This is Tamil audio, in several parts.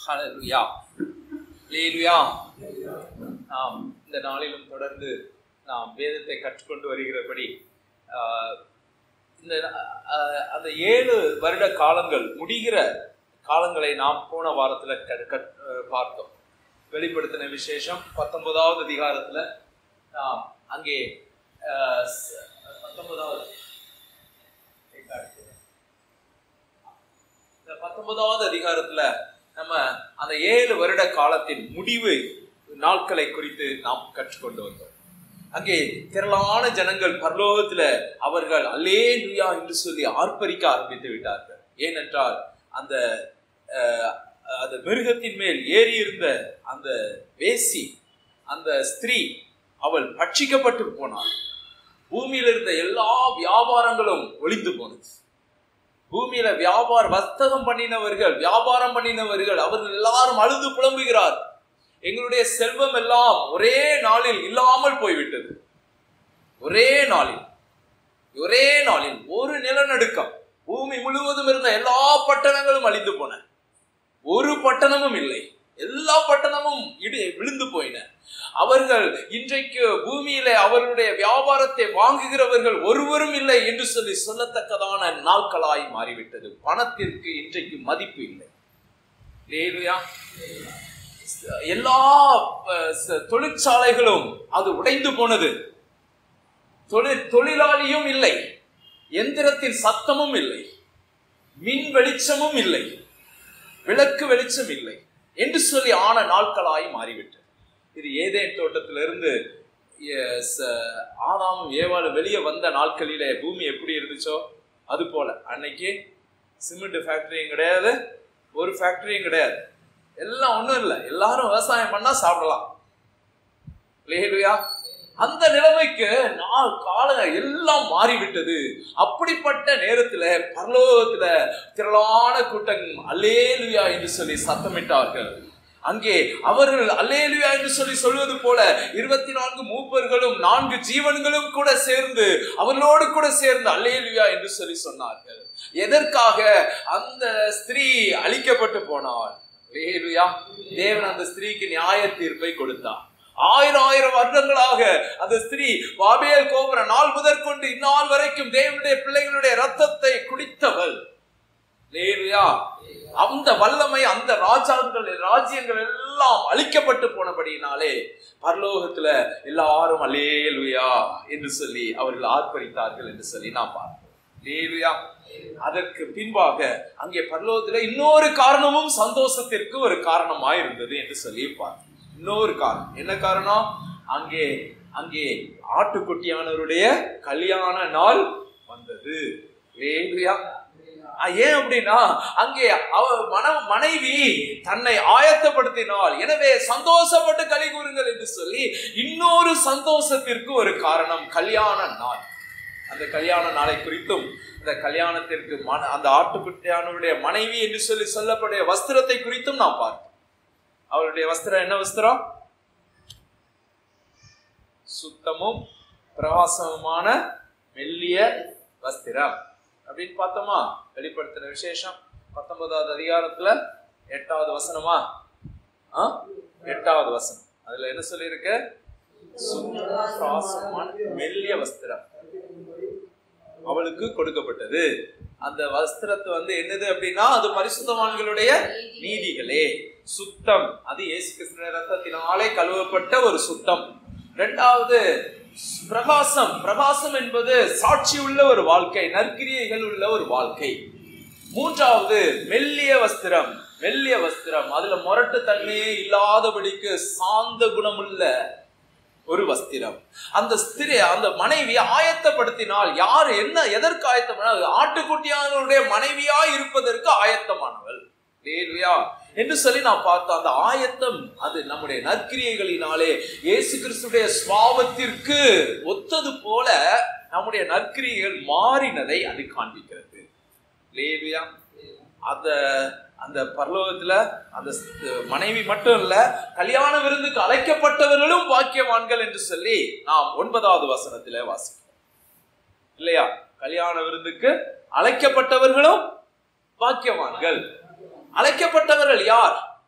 ஹalleluya ஹalleluya நாம் இந்த நாளிலும் தொடர்ந்து நாம் வேதத்தை கற்றுக்கொண்டு வருகிறபடி ஆஹ், இந்த ஆஹ், அந்த ஏழு வருட காலங்கள் முடிகிற காலங்களை நாம் போன வாரத்துல க- கற்- ஆஹ், பார்த்தோம் வெளிப்படுத்தின விசேஷம் பத்தொன்பதாவது அதிகாரத்துல நாம் அங்கே ஆஹ், ச- பத்தொன்பதாவது இந்த பத்தொன்பதாவது அதிகாரத்துல நம்ம அந்த ஏழு வருட காலத்தின் முடிவு நாட்களை குறித்து நாம் கற்றுக்கொண்டு வந்தோம் அங்கே திரளான ஜனங்கள் பரலோகத்துல அவர்கள் அல்லேலுயா என்று சொல்லி ஆர்ப்பரிக்க ஆரம்பித்து விட்டார்கள் ஏனென்றால் அந்த அஹ், அந்த மிருகத்தின் மேல் ஏறி இருந்த அந்த வேசி அந்த ஸ்திரீ அவள் பட்சிக்கப்பட்டு போனாள் பூமியில இருந்த எல்லா வியாபாரங்களும் ஒளிந்து போனது பூமியில வியாபார வர்த்தகம் பண்ணினவர்கள் வியாபாரம் பண்ணினவர்கள் அவர்கள் எல்லாரும் அழுது புலம்புகிறார் எங்களுடைய செல்வம் எல்லாம் ஒரே நாளில் இல்லாமல் போய்விட்டது ஒரே நாளில் ஒரே நாளில் ஒரு நிலநடுக்கம் பூமி முழுவதும் இருந்த எல்லா பட்டணங்களும் அழிந்து போன ஒரு பட்டணமும் இல்லை எல்லா பட்டணமும் இடி விழுந்து போயின அவர்கள் இன்றைக்கு பூமியிலே அவர்களுடைய வியாபாரத்தை வாங்குகிறவர்கள் ஒருவரும் இல்லை என்று சொல்லி சொல்லத்தக்கதான நாட்களாய் மாறிவிட்டது பணத்திற்கு இன்றைக்கு மதிப்பு இல்லை லேலுயா எல்லா அஹ், ச- தொழிற்சாலைகளும் அது உடைந்து போனது தொழில் தொழிலாளியும் இல்லை எந்திரத்தின் சத்தமும் இல்லை மின் வெளிச்சமும் இல்லை விளக்கு வெளிச்சம் இல்லை என்று சொல்லி ஆன நாட்களாய் மாறிவிட்டது இது ஏதேன் தோட்டத்திலிருந்து எ- ச- ஆதாமும் ஏவாளும் வெளியே வந்த நாட்களிலே பூமி எப்படி இருந்துச்சோ அது போல அன்னைக்கு சிமெண்ட் ஃபேக்டரியும் கிடையாது ஒரு ஃபேக்டரியும் கிடையாது எல்லாம் ஒண்ணும் இல்லை எல்லாரும் விவசாயம் பண்ணா சாப்பிடலாம் லேலுயா அந்த நிலைமைக்கு நாள் காலம் எல்லாம் மாறிவிட்டது அப்படிப்பட்ட நேரத்துல பரலோகத்துல திரளான கூட்டம் அல்லேலுயா என்று சொல்லி சத்தமிட்டார்கள் அங்கே அவர்கள் அல்லேலுயா என்று சொல்லி சொல்வது போல இருபத்தி நான்கு மூப்பர்களும் நான்கு ஜீவன்களும் கூட சேர்ந்து அவர்களோடு கூட சேர்ந்து அல்லேலுயா என்று சொல்லி சொன்னார்கள் எதற்காக அந்த ஸ்திரீ அழிக்கப்பட்டு போனாள் அல்லேலுயா தேவன் அந்த ஸ்திரீக்கு நியாய தீர்ப்பை கொடுத்தார் ஆயிரம் ஆயிரம் வருடங்களாக அந்த ஸ்திரீ பாபேல் கோபுர நாள் முதற்கொண்டு இந்நாள் வரைக்கும் தேவனுடைய பிள்ளைகளுடைய ரத்தத்தை குடித்தவள் லேலுயா அந்த வல்லமை அந்த ராஜாக்கள் ராஜ்யங்கள் எல்லாம் அழிக்கப்பட்டு போனபடியினாலே பரலோகத்துல எல்லாரும் அலேலுயா என்று சொல்லி அவர்கள் ஆர்ப்பரித்தார்கள் என்று சொல்லி நாம் பார்த்தோம் லேலுயா அதற்கு பின்பாக அங்கே பரலோகத்துல இன்னொரு காரணமும் சந்தோஷத்திற்கு ஒரு காரணமாய் இருந்தது என்று சொல்லி பார்த்தோம் இன்னொரு காரணம் என்ன காரணம் அங்கே அங்கே ஆட்டுக்குட்டியானவருடைய கல்யாண நாள் வந்தது லேலுயா அஹ் ஏன் அப்படின்னா அங்கே அவ மன மனைவி தன்னை ஆயத்தப்படுத்தினாள் எனவே சந்தோஷப்பட்டு களி கூறுங்கள் என்று சொல்லி இன்னொரு சந்தோஷத்திற்கு ஒரு காரணம் கல்யாண நாள் அந்த கல்யாண நாளை குறித்தும் இந்த கல்யாணத்திற்கு மன அந்த ஆட்டுக்குட்டியானவருடைய மனைவி என்று சொல்லி சொல்லக்கூடிய வஸ்திரத்தை குறித்தும் நாம் பார்த்தோம் அவருடைய வஸ்திரம் என்ன வஸ்திரம் சுத்தமும் பிரகாசமுமான மெல்லிய வஸ்திரம் அப்படின்னு பார்த்தோமா வெளிப்படுத்தின விசேஷம் பத்தொன்பதாவது அதிகாரத்துல எட்டாவது வசனமா ஆ? எட்டாவது வசனம் அதுல என்ன சொல்லியிருக்கு சுத்த பிரகாசமான மெல்லிய வஸ்திரம் அவளுக்கு கொடுக்கப்பட்டது அந்த வஸ்திரத்தை வந்து என்னது அப்படின்னா அது பரிசுத்தவான்களுடைய நீதிகளே சுத்தம் அது இயேசு கிறிஸ்துவின் ரத்தத்தினாலே கழுவப்பட்ட ஒரு சுத்தம் இரண்டாவது பிரகாசம் பிரகாசம் என்பது சாட்சி உள்ள ஒரு வாழ்க்கை நற்கிரியைகள் உள்ள ஒரு வாழ்க்கை மூன்றாவது மெல்லிய வஸ்திரம் மெல்லிய வஸ்திரம் அதுல முரட்டு தன்மையே இல்லாதபடிக்கு சாந்த குணமுள்ள ஒரு வஸ்திரம் அந்த ஸ்திரி அந்த மனைவி ஆயத்தப்படுத்தினால் யார் என்ன எதற்கு ஆயத்தமான ஆட்டுக்குட்டியானவருடைய மனைவியா இருப்பதற்கு ஆயத்தமானவள் லேலுயா என்று சொல்லி நான் பார்த்தோம் அந்த ஆயத்தம் அது நம்முடைய நற்கிரியைகளினாலே இயேசு கிறிஸ்துடைய சுவாபத்திற்கு ஒத்தது போல நம்முடைய நற்கிரியைகள் மாறினதை அது காண்பிக்கிறது லேலுயா அந்த அந்த பரலோகத்துல அந்த ஸ்- மனைவி மட்டும் இல்ல கல்யாண விருந்துக்கு அழைக்கப்பட்டவர்களும் பாக்கியவான்கள் என்று சொல்லி நாம் ஒன்பதாவது வசனத்திலே வாசிக்கிறோம் இல்லையா கல்யாண விருந்துக்கு அழைக்கப்பட்டவர்களும் பாக்கியவான்கள் அழைக்கப்பட்டவர்கள் யார்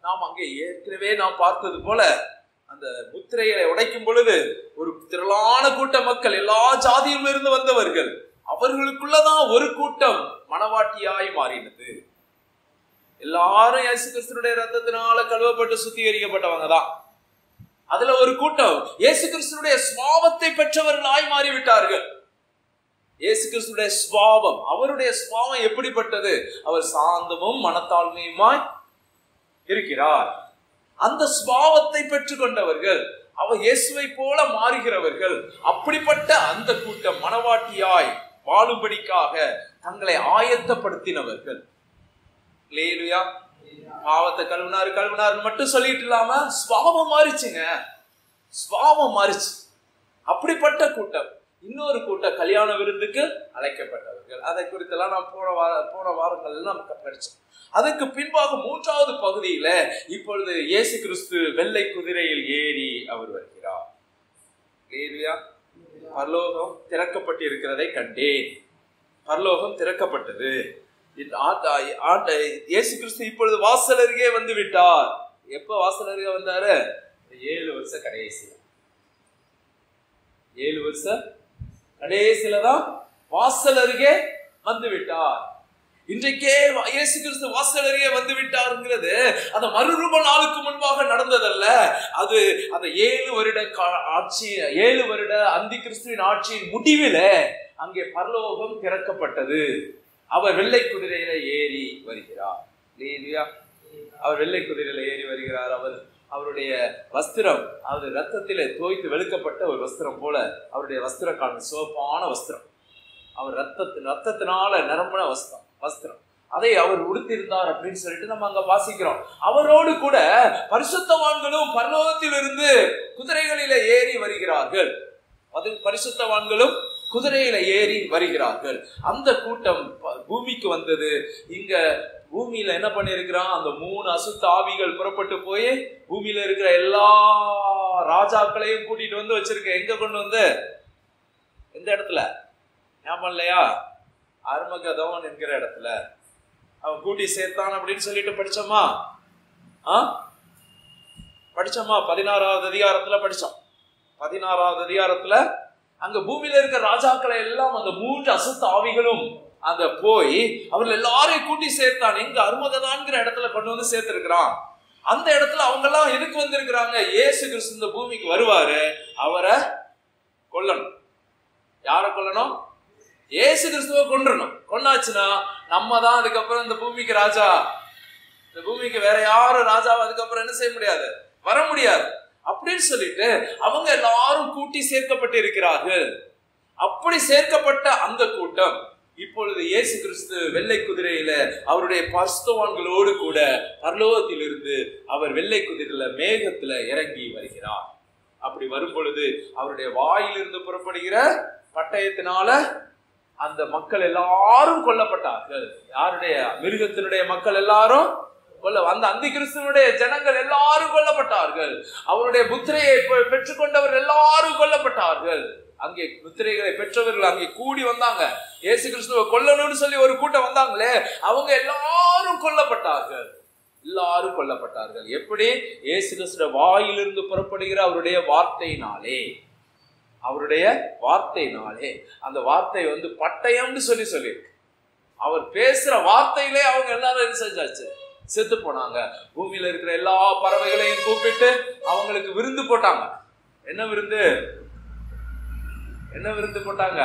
நாம் அங்கே ஏற்கனவே நாம் பார்த்தது போல அந்த முத்திரையை உடைக்கும் பொழுது ஒரு திரளான கூட்ட மக்கள் எல்லா ஜாதியிலும் இருந்து வந்தவர்கள் அவர்களுக்குள்ளதான் ஒரு கூட்டம் மனவாட்டியாய் மாறினது எல்லாரும் இயேசு கிறிஸ்துனுடைய ரத்தத்தினால கழுவப்பட்டு சுத்திகரிக்கப்பட்டவங்க தான் அதுல ஒரு கூட்டம் இயேசு கிறிஸ்துனுடைய சுவாபத்தை பெற்றவர்களாய் மாறிவிட்டார்கள் இயேசு கிறிஸ்துடைய சுவாபம் அவருடைய சுவாபம் எப்படிப்பட்டது அவர் சாந்தமும் மனத்தாழ்மையுமாய் இருக்கிறார் அந்த சுவாபத்தை பெற்றுக்கொண்டவர்கள் அவர் இயேசுவை போல மாறுகிறவர்கள் அப்படிப்பட்ட அந்த கூட்டம் மனவாட்டியாய் வாழும்படிக்காக தங்களை ஆயத்தப்படுத்தினவர்கள் லேலுயா பாவத்தை கழுவினாரு கழுவினாரு மட்டும் சொல்லிட்டு இல்லாம சுவாபம் மாறிச்சுங்க சுவாபம் மாறிச்சு அப்படிப்பட்ட கூட்டம் இன்னொரு கூட்டம் கல்யாண விருந்துக்கு அழைக்கப்பட்டவர்கள் அதை குறித்தெல்லாம் நாம் போன வார போன வாரங்கள்ல நமக்கு படிச்சோம் அதுக்கு பின்பாக மூன்றாவது பகுதியில இப்பொழுது இயேசு கிறிஸ்து வெள்ளை குதிரையில் ஏறி அவர் வருகிறார் லேலுயா பரலோகம் திறக்கப்பட்டிருக்கிறதை கண்டேன் பரலோகம் திறக்கப்பட்டது இந்த ஆட்ட- ஆட்ட- இயேசு கிறிஸ்து இப்பொழுது வாசல் அருகே வந்து விட்டார் எப்ப வாசல் அருகே வந்தாரு இந்த ஏழு வருஷ கடைசியில ஏழு வருஷ கடைசியில தான் வாசல் அருகே வந்து விட்டார் இன்றைக்கே இயேசு கிறிஸ்து வாசல் அருகே வந்து விட்டாருங்கிறது அந்த மறுரூப நாளுக்கு முன்பாக நடந்ததல்ல அது அந்த ஏழு வருட கா- ஆட்சி ஏழு வருட அந்தி கிறிஸ்துவின் ஆட்சியின் முடிவில அங்கே பரலோகம் திறக்கப்பட்டது அவர் வெள்ளை குதிரையில ஏறி வருகிறார் இல்லையா அவர் வெள்ளை குதிரையில ஏறி வருகிறார் அவர் அவருடைய வஸ்திரம் அது ரத்தத்திலே தோய்த்து வெளுக்கப்பட்ட ஒரு வஸ்திரம் போல அவருடைய வஸ்திர காலம் சிவப்பான வஸ்திரம் அவர் ரத்தத்து ரத்தத்தினால நிரம்பின வஸ்திரம் வஸ்திரம் அதை அவர் உடுத்திருந்தார் அப்படின்னு சொல்லிட்டு நம்ம அங்க வாசிக்கிறோம் அவரோடு கூட பரிசுத்தவான்களும் பரலோகத்திலிருந்து குதிரைகளில ஏறி வருகிறார்கள் அது பரிசுத்தவான்களும் குதிரையில ஏறி வருகிறார்கள் அந்த கூட்டம் ப- பூமிக்கு வந்தது இங்க பூமியில என்ன பண்ணிருக்கிறான் அந்த மூணு அசுத்த ஆவிகள் புறப்பட்டு போய் பூமியில இருக்கிற எல்லா ராஜாக்களையும் கூட்டிட்டு வந்து வச்சிருக்க எங்க கொண்டு வந்து எந்த இடத்துல ஞாபகம் இல்லையா அருமகதவன் என்கிற இடத்துல அவன் கூட்டி சேர்த்தான் அப்படின்னு சொல்லிட்டு படிச்சோமா ஆ படிச்சோமா பதினாறாவது அதிகாரத்துல படிச்சோம் பதினாறாவது அதிகாரத்துல அங்க பூமியில இருக்க ராஜாக்களை எல்லாம் அந்த மூன்று அசுத்த ஆவிகளும் அங்க போய் அவர்கள் எல்லாரையும் கூட்டி சேர்த்தான் எங்க அருமகதான்ங்கிற இடத்துல கொண்டு வந்து சேர்த்திருக்கிறான் அந்த இடத்துல அவங்க எல்லாம் எதுக்கு வந்திருக்கிறாங்க இயேசு கிறிஸ்து இந்த பூமிக்கு வருவாரு அவரை கொல்லணும் யாரை கொல்லணும் இயேசு கிறிஸ்துவை கொன்றணும் கொண்டாச்சுன்னா நம்ம தான் அதுக்கப்புறம் இந்த பூமிக்கு ராஜா இந்த பூமிக்கு வேற யாரும் ராஜாவை அதுக்கப்புறம் என்ன செய்ய முடியாது வர முடியாது அப்படின்னு சொல்லிட்டு அவங்க எல்லாரும் கூட்டி சேர்க்கப்பட்டு இருக்கிறார்கள் அப்படி சேர்க்கப்பட்ட அந்த கூட்டம் இப்பொழுது இயேசு கிறிஸ்து வெள்ளை குதிரையில அவருடைய பரிசுத்தவான்களோடு கூட பரலோகத்திலிருந்து அவர் வெள்ளை குதிரையில மேகத்துல இறங்கி வருகிறார் அப்படி வரும் பொழுது அவருடைய வாயிலிருந்து புறப்படுகிற பட்டயத்தினால அந்த மக்கள் எல்லாரும் கொல்லப்பட்டார்கள் யாருடைய மிருகத்தினுடைய மக்கள் எல்லாரும் கொல்ல அந்த அந்தி கிறிஸ்துவனுடைய ஜனங்கள் எல்லாரும் கொல்லப்பட்டார்கள் அவருடைய முத்திரையை பெ- பெற்றுக்கொண்டவர் எல்லாரும் கொல்லப்பட்டார்கள் அங்கே முத்திரைகளை பெற்றவர்கள் அங்கே கூடி வந்தாங்க இயேசு கிறிஸ்துவை கொல்லணும்னு சொல்லி ஒரு கூட்டம் வந்தாங்களே அவங்க எல்லாரும் கொல்லப்பட்டார்கள் எல்லாரும் கொல்லப்பட்டார்கள் எப்படி இயேசு கிறிஸ்துவ வாயிலிருந்து புறப்படுகிற அவருடைய வார்த்தையினாலே அவருடைய வார்த்தையினாலே அந்த வார்த்தை வந்து பட்டயம்னு சொல்லி சொல்லியிருக்கு அவர் பேசுற வார்த்தையிலே அவங்க எல்லாரும் என்ன செஞ்சாச்சு செத்து போனாங்க பூமியில இருக்கிற எல்லா பறவைகளையும் கூப்பிட்டு அவங்களுக்கு விருந்து போட்டாங்க என்ன விருந்து என்ன விருந்து போட்டாங்க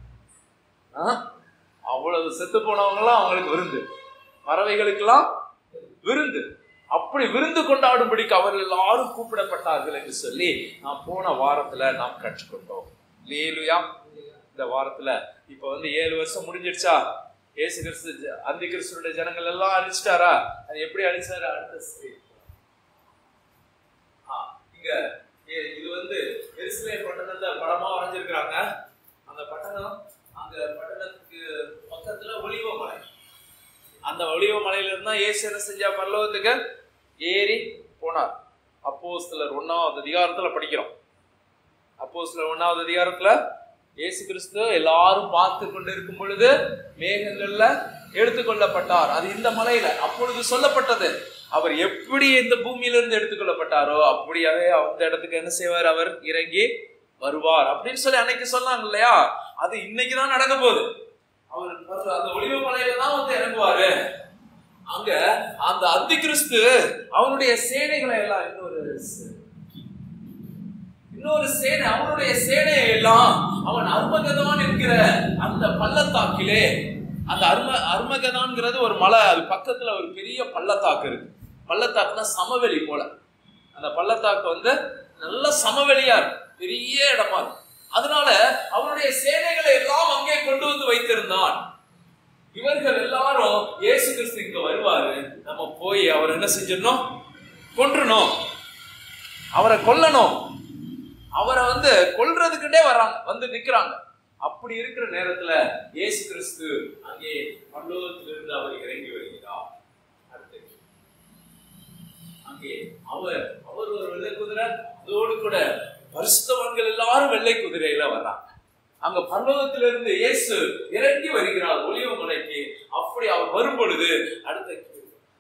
ஆ? அவ்வளவு செத்து போனவங்கலாம் அவங்களுக்கு விருந்து பறவைகளுக்கெல்லாம் விருந்து அப்படி விருந்து கொண்டாடும்படிக்கு அவர்கள் எல்லாரும் கூப்பிடப்பட்டார்கள் என்று சொல்லி நாம் போன வாரத்துல நாம் கற்றுக்கொண்டோம் லேலுயா இந்த வாரத்துல இப்ப வந்து ஏழு வருஷம் முடிஞ்சிடுச்சா ஏசு கிறிஸ்து ஜ- அந்தி கிறிஸ்துடைய ஜனங்கள் எல்லாம் அழிச்சிட்டாரா அது எப்படி அழிச்சாரு அடுத்த screen. ஆ, இங்க இ- இது வந்து எருசலேம் பட்டணத்தை படமா வரைஞ்சிருக்கிறாங்க அந்த பட்டணம் அந்த பட்டணத்துக்கு பக்கத்துல ஒளிவ மலை அந்த ஒளிவ மலையில இருந்தா இயேசு என்ன செஞ்சா பரலோகத்துக்கு ஏறி போனார் அப்போ சிலர் ஒன்னாவது அதிகாரத்துல படிக்கிறோம் அப்போ சிலர் ஒன்னாவது அதிகாரத்துல இயேசு கிறிஸ்து எல்லாரும் பார்த்து கொண்டு இருக்கும் பொழுது மேகங்கள்ல எடுத்துக்கொள்ளப்பட்டார் அது இந்த மலையில அப்பொழுது சொல்லப்பட்டது அவர் எப்படி இந்த பூமியிலிருந்து எடுத்துக்கொள்ளப்பட்டாரோ அப்படியாவே அந்த இடத்துக்கு என்ன செய்வார் அவர் இறங்கி வருவார் அப்படின்னு சொல்லி அன்னைக்கு சொன்னாங்க இல்லையா அது இன்னைக்கு தான் நடக்க போகுது அவர் பாரு, அந்த ஒளிவு மலையில தான் வந்து இறங்குவாரு அங்க அந்த அந்தி கிறிஸ்து அவனுடைய சேனைகளை எல்லாம் இன்னொரு ச- இன்னொரு சேனை அவனுடைய சேனையை எல்லாம் அவன் அர்மகதான் என்கிற அந்த பள்ளத்தாக்கிலே அந்த அர்ம அர்மகதான்ங்கிறது ஒரு மலை அது பக்கத்துல ஒரு பெரிய பள்ளத்தாக்கு இருக்கு பள்ளத்தாக்குனா சமவெளி போல அந்த பள்ளத்தாக்கு வந்து நல்ல சமவெளியா இருக்கு பெரிய இடமா இருக்கு அதனால அவனுடைய சேனைகளை எல்லாம் அங்கே கொண்டு வந்து வைத்திருந்தான் இவர்கள் எல்லாரும் இயேசு கிறிஸ்து இங்க வருவாரு நம்ம போய் அவர் என்ன செஞ்சிடணும் கொன்றணும் அவரை கொல்லணும் அவரை வந்து கொல்றதுக்குண்டே வர்றாங்க வந்து நிக்கிறாங்க அப்படி இருக்கிற நேரத்துல இயேசு கிறிஸ்து அங்கே பரலோகத்திலிருந்து அவர் இறங்கி வருகிறார் அடுத்து அங்கே அவர் அவர் ஒரு வெள்ளை குதிரை அதோடு கூட பரிசுத்தவான்கள் எல்லாரும் வெள்ளை குதிரையில வர்றாங்க அங்க பரலோகத்திலிருந்து இயேசு இறங்கி வருகிறார் ஒளிவ மலைக்கு அப்படி அவர் வரும் பொழுது அடுத்த கேள்வி.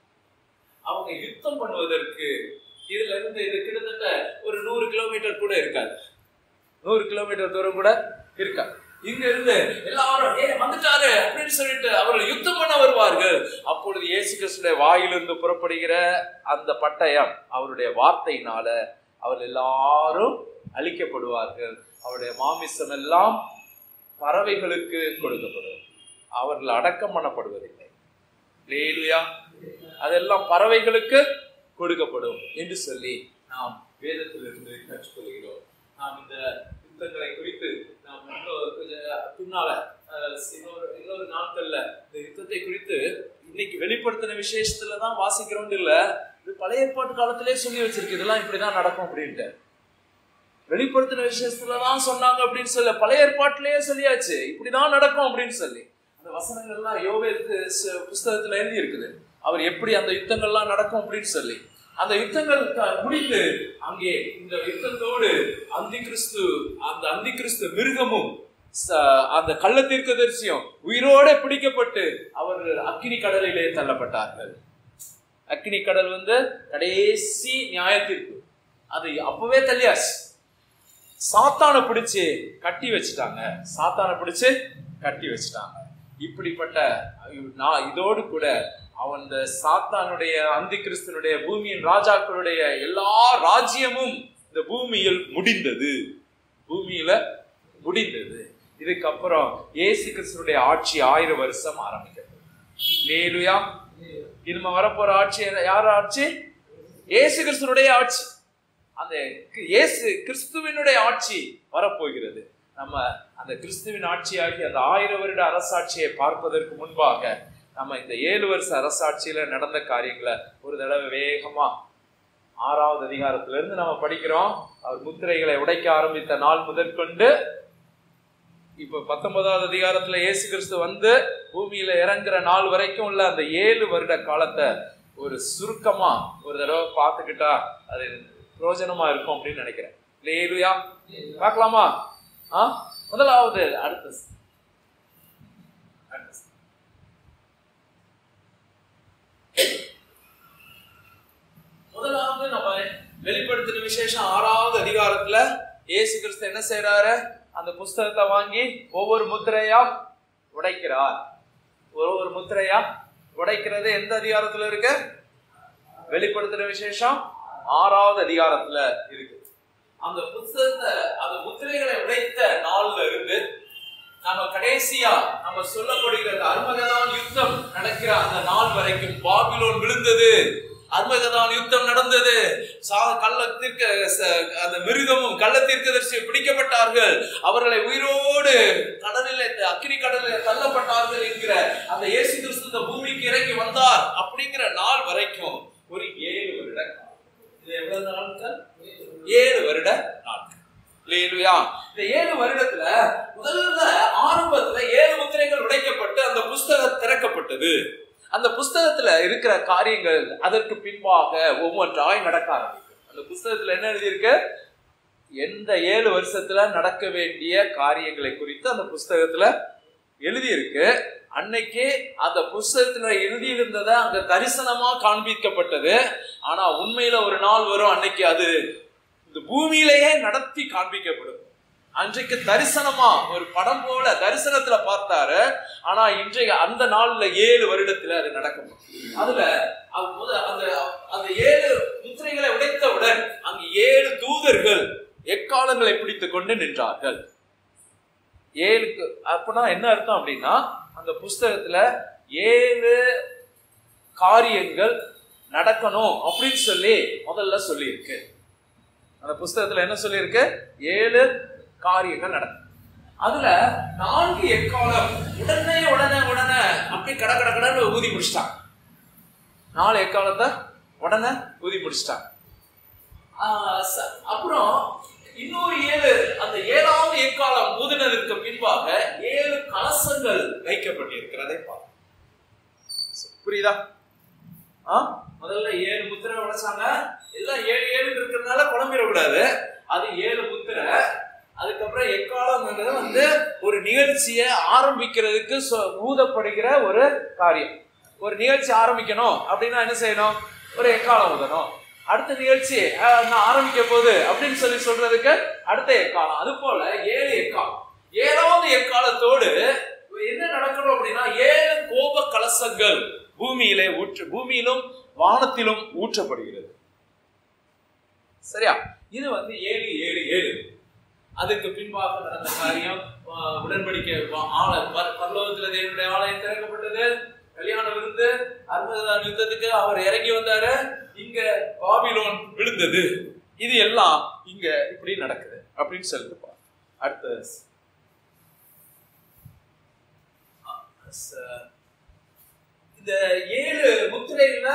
அவங்க யுத்தம் பண்ணுவதற்கு இதுல இருந்து இது கிட்டத்தட்ட ஒரு நூறு கிலோமீட்டர் கூட இருக்காது நூறு கிலோமீட்டர் தூரம் கூட இருக்காது இங்க இருந்து எல்லாரும் ஏ வந்துட்டாரு அப்படின்னு சொல்லிட்டு அவர்கள் யுத்தம் பண்ண வருவார்கள் அப்பொழுது இயேசு கிறிஸ்துடைய வாயிலிருந்து புறப்படுகிற அந்த பட்டயம் அவருடைய வார்த்தையினால அவர்கள் எல்லாரும் அழிக்கப்படுவார்கள் அவருடைய மாமிசம் எல்லாம் பறவைகளுக்கு கொடுக்கப்படும் அவர்கள் அடக்கம் பண்ணப்படுவதில்லை லேலுயா அதெல்லாம் பறவைகளுக்கு கொடுக்கப்படும் என்று சொல்லி நாம் வேதத்திலிருந்து கற்றுக்கொள்கிறோம் நாம் இந்த யுத்தங்களை குறித்து நாம் இன்னொரு கொஞ்சம் பின்னால அஹ், இன்னொரு இன்னொரு நாட்கள்ல இந்த யுத்தத்தை குறித்து இன்னைக்கு வெளிப்படுத்தின விசேஷத்துல தான் வாசிக்கிறோம் இல்ல இது பழைய ஏற்பாட்டு காலத்திலே சொல்லி வச்சிருக்கு இதெல்லாம் இப்படிதான் நடக்கும் அப்படின்ட்டு வெளிப்படுத்தின விஷயத்துல தான் சொன்னாங்க அப்படின்னு சொல்ல பழைய ஏற்பாட்டிலேயே சொல்லியாச்சு இப்படிதான் நடக்கும் அப்படின்னு சொல்லி அந்த வசனங்கள்லாம் யோவேலுக்கு ச- புஸ்தகத்துல எழுதி இருக்குது அவர் எப்படி அந்த யுத்தங்கள்லாம் நடக்கும் அப்படின்னு சொல்லி அந்த யுத்தங்கள் க- முடிந்து அங்கே இந்த யுத்தத்தோடு அந்தி கிறிஸ்து அந்த அந்தி கிறிஸ்து மிருகமும் ச- அந்த கள்ள தீர்க்கதரிசியும் உயிரோட பிடிக்கப்பட்டு அவர் அக்கினி கடலிலே தள்ளப்பட்டார்கள் அக்கினி கடல் வந்து கடைசி நியாயத்தீர்ப்பு அது அப்பவே தள்ளியாச்சு சாத்தானை பிடிச்சு கட்டி வச்சுட்டாங்க சாத்தானை பிடிச்சு கட்டி வச்சுட்டாங்க இப்படிப்பட்ட நான் இதோடு கூட அவன் இந்த சாத்தானுடைய அந்தி கிறிஸ்தனுடைய பூமியின் ராஜாக்களுடைய எல்லா ராஜ்யமும் இந்த பூமியில் முடிந்தது பூமியில முடிந்தது இதுக்கப்புறம் இயேசு கிறிஸ்தனுடைய ஆட்சி ஆயிரம் வருஷம் ஆரம்பிக்கிறது லேலுயா இனிமே வரப்போற ஆட்சி யார் ஆட்சி இயேசு கிறிஸ்தனுடைய ஆட்சி அந்த கி- இயேசு கிறிஸ்துவினுடைய ஆட்சி வரப்போகிறது நம்ம அந்த கிறிஸ்துவின் ஆட்சியாகி அந்த ஆயிரம் வருட அரசாட்சியை பார்ப்பதற்கு முன்பாக நம்ம இந்த ஏழு வருஷ அரசாட்சியில நடந்த காரியங்களை ஒரு தடவை வேகமா ஆறாவது அதிகாரத்துல இருந்து நம்ம படிக்கிறோம் அவர் முத்திரைகளை உடைக்க ஆரம்பித்த நாள் முதற்கொண்டு இப்ப பத்தொன்பதாவது அதிகாரத்துல இயேசு கிறிஸ்து வந்து பூமியில இறங்குற நாள் வரைக்கும் உள்ள அந்த ஏழு வருட காலத்தை ஒரு சுருக்கமா ஒரு தடவை பார்த்துக்கிட்டா அது பிரயோஜனமா இருக்கும் அப்படின்னு நினைக்கிறேன் லேலுயா பார்க்கலாமா ஆ முதலாவது அடுத்த அடுத்த முதலாவது நம்ம வெளிப்படுத்தின விசேஷம் ஆறாவது அதிகாரத்துல இயேசு கிறிஸ்து என்ன செய்றாரு அந்த புஸ்தகத்தை வாங்கி ஒவ்வொரு முத்திரையா உடைக்கிறார் ஒவ்வொரு முத்திரையா உடைக்கிறது எந்த அதிகாரத்துல இருக்கு வெளிப்படுத்தின விசேஷம் ஆறாவது அதிகாரத்துல இருக்கு அந்த புஸ்தகத்தை அந்த முத்திரைகளை உடைத்த நாள்ல இருந்து நம்ம கடைசியா நம்ம சொல்லப்படுகிற அந்த அர்மகதான் யுத்தம் நடக்கிற அந்த நாள் வரைக்கும் பாபிலோன் விழுந்தது அர்மகதான் யுத்தம் நடந்தது சா கள்ளத்திற்கு அந்த மிருகமும் கள்ளத்திற்கதர்சி பிடிக்கப்பட்டார்கள் அவர்களை உயிரோடு கடலிலே அக்கினி கடலிலே தள்ளப்பட்டார்கள் என்கிற அந்த இயேசு கிறிஸ்து இந்த பூமிக்கு இறங்கி வந்தார் அப்படிங்கிற நாள் வரைக்கும் ஒரு ஏழு வருட காலம். இது எவ்வளவு நாட்கள் ஏழு வருட நாட்கள் இல்லையா இந்த ஏழு வருடத்துல முதல்ல ஆரம்பத்துல ஏழு முத்திரைகள் உடைக்கப்பட்டு அந்த புஸ்தகம் திறக்கப்பட்டது அந்த புஸ்தகத்துல இருக்கிற காரியங்கள் அதற்கு பின்பாக ஒவ்வொன்றாய் நடக்க ஆரம்பிக்கும் அந்த புஸ்தகத்துல என்ன எழுதியிருக்கு எந்த ஏழு வருஷத்துல நடக்க வேண்டிய காரியங்களை குறித்து அந்த புஸ்தகத்துல எழுதியிருக்கு அன்னைக்கு அந்த புஸ்தகத்துல எழுதியிருந்ததை அங்க தரிசனமா காண்பிக்கப்பட்டது ஆனா உண்மையில ஒரு நாள் வரும் அன்னைக்கு அது இந்த பூமியிலேயே நடத்தி காண்பிக்கப்படும் அன்றைக்கு தரிசனமா ஒரு படம் போல தரிசனத்துல பார்த்தாரு ஆனா இன்றைய அந்த நாள்ல ஏழு வருடத்துல அது நடக்கும் அதுல அது முத- அந்த அந்த ஏழு முத்திரைகளை உடைத்தவுடன் அங்கு ஏழு தூதர்கள் எக்காலங்களை பிடித்துக் கொண்டு நின்றார்கள் ஏழுக்கு அப்பனா என்ன அர்த்தம் அப்படின்னா அந்த புஸ்தகத்துல ஏழு காரியங்கள் நடக்கணும் அப்படின்னு சொல்லி முதல்ல சொல்லியிருக்கு அந்த புஸ்தகத்துல என்ன சொல்லியிருக்கு ஏழு காரியங்கள் நடக்கும் அதுல நான்கு எக்காலம் உடனே உடனே உடனே அப்படி கட கட கடன்னு ஊதி முடிச்சிட்டாங்க நாலு எக்காலத்தை உடனே ஊதி முடிச்சிட்டாங்க ஆஹ் ச- அப்புறம் இன்னொரு ஏழு அந்த ஏழாவது எக்காலம் ஊதினதற்கு பின்பாக ஏழு கலசங்கள் வைக்கப்பட்டிருக்கிறதை பார்ப்போம் புரியுதா ஆ முதல்ல ஏழு முத்திரை உடைச்சாங்க எல்லாம் ஏழு ஏழு இருக்கிறதுனால குழம்பிடக்கூடாது அது ஏழு முத்திரை அதுக்கப்புறம் எக்காலங்கிறது வந்து ஒரு நிகழ்ச்சியை ஆரம்பிக்கிறதுக்கு சொ- ஊதப்படுகிற ஒரு காரியம் ஒரு நிகழ்ச்சி ஆரம்பிக்கணும் அப்படின்னா என்ன செய்யணும் ஒரு எக்காலம் ஊதணும் அடுத்த நிகழ்ச்சி அஹ், நான் ஆரம்பிக்க போகுது அப்படின்னு சொல்லி சொல்றதுக்கு அடுத்த எக்காலம் அது போல ஏழு எக்காலம் ஏழாவது எக்காலத்தோடு என்ன நடக்கணும் அப்படின்னா ஏழு கோப கலசங்கள் பூமியிலே ஊற்று பூமியிலும் வானத்திலும் ஊற்றப்படுகிறது சரியா இது வந்து ஏழு ஏழு ஏழு அதுக்கு பின்பாக நடந்த காரியம் ஆஹ், உடன்படிக்கை வா- ஆல- பர- பரலோகத்துல தேவனுடைய ஆலயம் திறக்கப்பட்டது கல்யாண விருந்து அற்புதம் யுத்தத்துக்கு அவர் இறங்கி வந்தாரு இங்க பாபிலோன் விழுந்தது இது எல்லாம் இங்க இப்படி நடக்குது அப்படின்னு சொல்லிட்டு பா. அடுத்த ஆஹ், ச- இந்த ஏழு முத்திரையில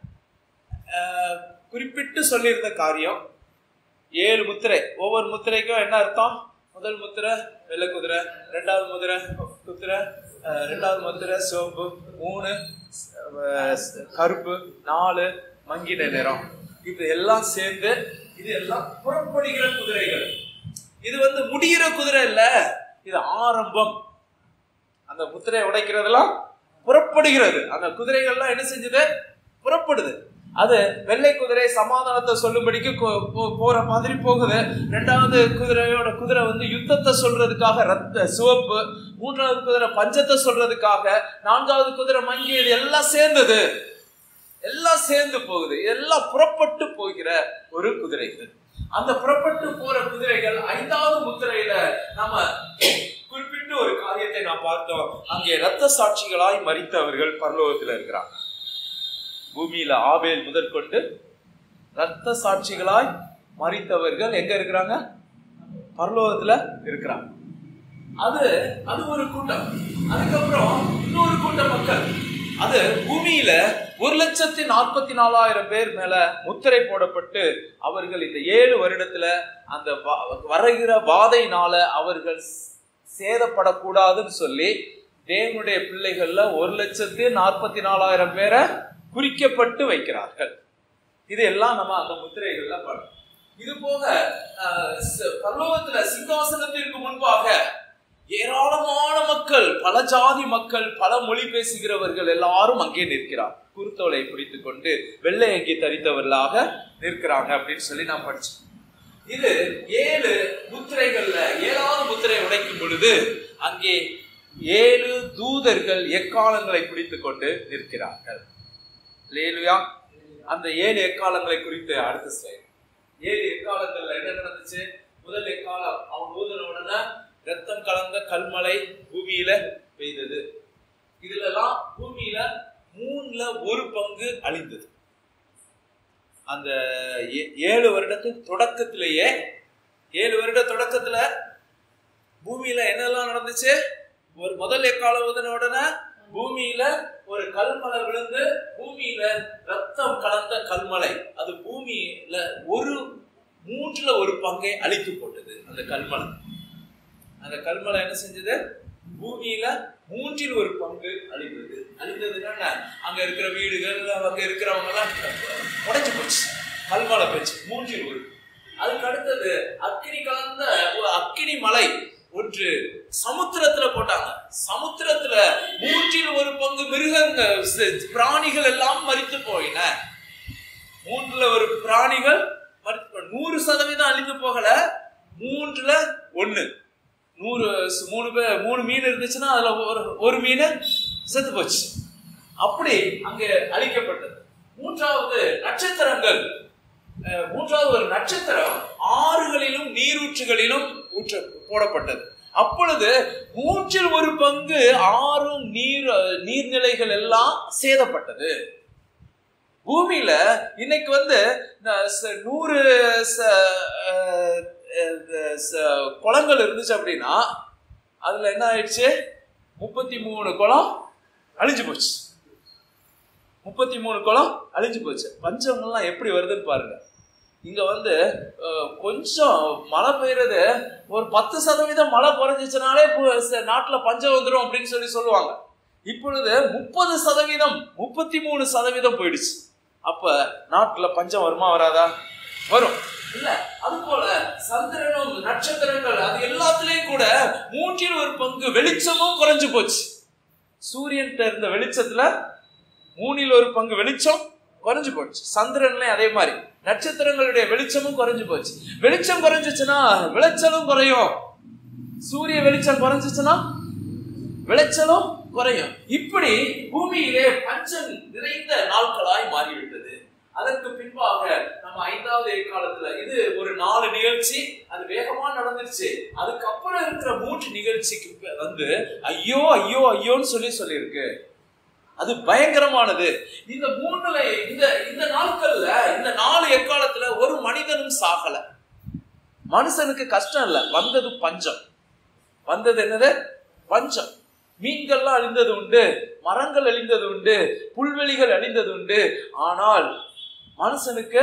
ஆஹ், குறிப்பிட்டு சொல்லியிருந்த காரியம் ஏழு முத்திரை ஒவ்வொரு முத்திரைக்கும் என்ன அர்த்தம் முதல் முத்திரை வெள்ளை குதிரை ரெண்டாவது முதிரை குதிரை அஹ், ரெண்டாவது முத்திரை சிவப்பு மூணு அஹ், கருப்பு நாலு மங்கின நிறம் இது எல்லாம் சேர்ந்து இது எல்லாம் புறப்படுகிற குதிரைகள் இது வந்து முடிகிற குதிரை இல்ல இது ஆரம்பம் அந்த முத்திரையை உடைக்கிறதெல்லாம் புறப்படுகிறது அந்த குதிரைகள்லாம் என்ன செஞ்சது புறப்படுது அது வெள்ளை குதிரை சமாதானத்தை சொல்லும்படிக்கு கொ- போ- போற மாதிரி போகுது ரெண்டாவது குதிரையோட குதிரை வந்து யுத்தத்தை சொல்றதுக்காக ரத்த சிவப்பு மூன்றாவது குதிரை பஞ்சத்தை சொல்றதுக்காக நான்காவது குதிரை மங்கியது எல்லாம் சேர்ந்தது எல்லாம் சேர்ந்து போகுது எல்லாம் புறப்பட்டு போகிற ஒரு குதிரைகள் அந்த புறப்பட்டு போற குதிரைகள் ஐந்தாவது முத்திரையில நம்ம குறிப்பிட்டு ஒரு காரியத்தை நான் பார்த்தோம் அங்கே இரத்த சாட்சிகளாய் மரித்தவர்கள் பரலோகத்துல இருக்கிறாங்க பூமியில ஆபேல் முதற்கொண்டு இரத்த சாட்சிகளாய் மரித்தவர்கள் எங்க இருக்கிறாங்க பரலோகத்துல இருக்கிறாங்க அது அது ஒரு கூட்டம் அதுக்கப்புறம் இன்னொரு கூட்டம் மக்கள் அது பூமியில ஒரு லட்சத்தி நாற்பத்தி நாலாயிரம் பேர் மேல முத்திரை போடப்பட்டு அவர்கள் இந்த ஏழு வருடத்துல அந்த வ- வருகிற வாதையினால அவர்கள் சேதப்படக்கூடாதுன்னு சொல்லி தேவனுடைய பிள்ளைகள்ல ஒரு லட்சத்தி நாற்பத்தி நாலாயிரம் பேரை குறிக்கப்பட்டு வைக்கிறார்கள் இது எல்லாம் நம்ம அந்த முத்திரைகள்ல பார்க்கணும் இது போக அஹ், ச- பரலோகத்துல சிங்காசனத்திற்கு முன்பாக ஏராளமான மக்கள் பல ஜாதி மக்கள் பல மொழி பேசுகிறவர்கள் எல்லாரும் அங்கே நிற்கிறார் குருத்தோலை பிடித்துக் கொண்டு வெள்ளை அங்கி தரித்தவர்களாக நிற்கிறாங்க அப்படின்னு சொல்லி நான் படிச்சேன் இது ஏழு முத்திரைகள்ல ஏழாவது முத்திரை உடைக்கும் பொழுது அங்கே ஏழு தூதர்கள் எக்காலங்களை பிடித்துக் கொண்டு நிற்கிறார்கள் லேலுயா அந்த ஏழு எக்காலங்களை குறித்து அடுத்த ஸ்லைட் ஏழு எக்காலங்கள்ல என்ன நடந்துச்சு முதல் எக்காலம் அவன் ஊதின உடனே ரத்தம் கலந்த கல்மலை பூமியில பெய்தது இதுல எல்லாம் பூமியில மூணுல ஒரு பங்கு அழிந்தது அந்த ஏ- ஏழு வருடத்து தொடக்கத்திலேயே ஏழு வருட தொடக்கத்துல பூமியில என்னெல்லாம் நடந்துச்சு ஒரு முதல் எக்காலம் ஊதின உடனே பூமியில ஒரு கல்மலை விழுந்து பூமியில ரத்தம் கலந்த கல்மலை அது பூமியில ஒரு மூன்றுல ஒரு பங்கை அழித்து போட்டது அந்த கல்மலை அந்த கல்மலை என்ன செஞ்சது பூமியில மூன்றில் ஒரு பங்கு அழிந்தது அழிந்ததுன்னா என்ன? அங்க இருக்கிற வீடுகள் அங்க இருக்கிறவங்க எல்லாம் உடைஞ்சு போச்சு கல்மலை போச்சு மூன்றில் ஒரு அதுக்கு அடுத்தது அக்கினி கலந்த ஒரு அக்கினி மலை ஒன்று சமுத்திரத்துல போட்டாங்க சமுத்திரத்துல மூன்றில் ஒரு பங்கு மிருகங்கள் சி- பிராணிகள் எல்லாம் மரித்து போயின மூன்றுல ஒரு பிராணிகள் மரித்து போன நூறு சதவீதம் அழிந்து போகல மூன்றுல ஒண்ணு நூறு ஸ்- மூணு பேர் மூணு மீன் இருந்துச்சுன்னா அதுல ஒரு ஒரு மீன் செத்து போச்சு அப்படி அங்கே அழிக்கப்பட்டது மூன்றாவது நட்சத்திரங்கள் அஹ், மூன்றாவது ஒரு நட்சத்திரம் ஆறுகளிலும் நீரூற்றுகளிலும் ஊற்ற போடப்பட்டது அப்பொழுது மூன்றில் ஒரு பங்கு ஆறும் நீர் நீர்நிலைகள் எல்லாம் சேதப்பட்டது பூமியில இன்னைக்கு வந்து ந- ச- நூறு ச- அஹ், அஹ், ச- குளங்கள் இருந்துச்சு அப்படின்னா அதுல என்ன ஆயிடுச்சு முப்பத்தி மூணு குளம் அழிஞ்சு போச்சு முப்பத்தி மூணு குளம் அழிஞ்சு போச்சு பஞ்சங்கள்லாம் எப்படி வருதுன்னு பாருங்க இங்க வந்து அஹ், கொஞ்சம் மழை பெய்யறது ஒரு பத்து சதவீதம் மழை குறைஞ்சிச்சுனாலே பு- ச- நாட்டுல பஞ்சம் வந்துடும் அப்படின்னு சொல்லி சொல்லுவாங்க இப்பொழுது முப்பது சதவீதம் முப்பத்தி மூணு சதவீதம் போயிடுச்சு அப்ப நாட்டுல பஞ்சம் வருமா வராதா வரும் இல்ல அது போல சந்திரனும் நட்சத்திரங்கள் அது எல்லாத்துலயும் கூட மூன்றில் ஒரு பங்கு வெளிச்சமும் குறைஞ்சு போச்சு சூரியன்கிட்ட இருந்த வெளிச்சத்துல மூணில் ஒரு பங்கு வெளிச்சம் குறைஞ்சு போச்சு சந்திரன்லயும் அதே மாதிரி நட்சத்திரங்களுடைய வெளிச்சமும் குறைஞ்சு போச்சு வெளிச்சம் குறைஞ்சிச்சுன்னா விளைச்சலும் குறையும் சூரிய வெளிச்சம் குறைஞ்சிச்சுன்னா விளைச்சலும் குறையும் இப்படி பூமியிலே பஞ்சம் நிறைந்த நாட்களாய் மாறிவிட்டது அதற்கு பின்பாக நம்ம ஐந்தாவது காலத்துல இது ஒரு நாலு நிகழ்ச்சி அது வேகமா நடந்துருச்சு அதுக்கப்புறம் இருக்கிற மூன்று நிகழ்ச்சிக்கு ப- வந்து ஐயோ ஐயோ ஐயோன்னு சொல்லி சொல்லியிருக்கு அது பயங்கரமானது இந்த மூணுல இந்த இந்த நாட்கள்ல இந்த நாலு எக்காலத்துல ஒரு மனிதனும் சாகல மனுஷனுக்கு கஷ்டம் இல்ல வந்தது பஞ்சம் வந்தது என்னது பஞ்சம் மீன்கள்லாம் அழிந்தது உண்டு மரங்கள் அழிந்தது உண்டு புல்வெளிகள் அழிந்தது உண்டு ஆனால் மனுஷனுக்கு